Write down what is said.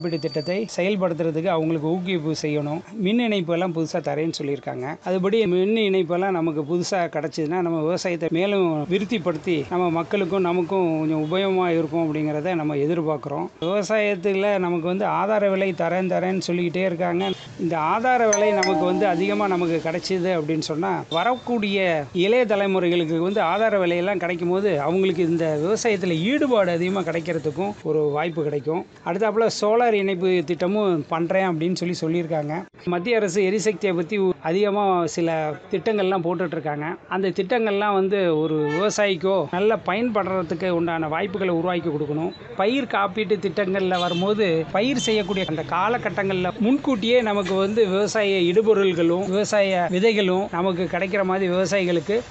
காப்பீடு திட்டத்தை செயல்படுத்துறதுக்கு அவங்களுக்கு ஊக்குவிப்பு செய்யணும் மின் இணைப்பு எல்லாம் புதுசாக தரேன்னு சொல்லியிருக்காங்க அதுபடி மின் இணைப்பெல்லாம் நமக்கு புதுசாக கிடச்சிதுன்னா நம்ம விவசாயத்தை மேலும் விருத்திப்படுத்தி நம்ம மக்களுக்கும் நமக்கும் கொஞ்சம் உபயோகமாக இருக்கும் அப்படிங்கிறத நம்ம எதிர்பார்க்குறோம் விவசாயத்தில் நமக்கு வந்து ஆதார விலை தரேன் தரேன்னு சொல்லிக்கிட்டே இருக்காங்க இந்த ஆதார விலை நமக்கு வந்து அதிகமாக நமக்கு கிடைச்சிது அப்படின்னு சொன்னால் வரக்கூடிய இளைய தலைமுறைகளுக்கு வந்து ஆதார விலையெல்லாம் கிடைக்கும் போது அவங்களுக்கு இந்த விவசாயத்தில் ஈடுபாடு அதிகமாக கிடைக்கிறதுக்கும் ஒரு வாய்ப்பு கிடைக்கும் அடுத்தாப்புல சோலார் இணைப்பு திட்டமும் பண்ணுறேன் அப்படின்னு சொல்லி சொல்லியிருக்காங்க மத்திய அரசு எரிசக்தியை பற்றி அதிகமாக சில திட்டங்கள்லாம் போட்டுட்ருக்காங்க அந்த திட்டங்கள்லாம் வந்து ஒரு விவசாயிக்கோ நல்ல பயன்படுறதுக்கு உண்டான வாய்ப்புகளை உருவாக்கி கொடுக்கணும் பயிர் காப்பீட்டு திட்டங்களில் வரும்போது பயிர் செய்யக்கூடிய அந்த காலகட்டங்களில் முன்கூட்டியே நமக்கு வந்து விவசாய இடுபொருள்களும் விவசாய விதைகளும் நமக்கு கிடைக்கிற மாதிரி விவசாயிகளுக்கு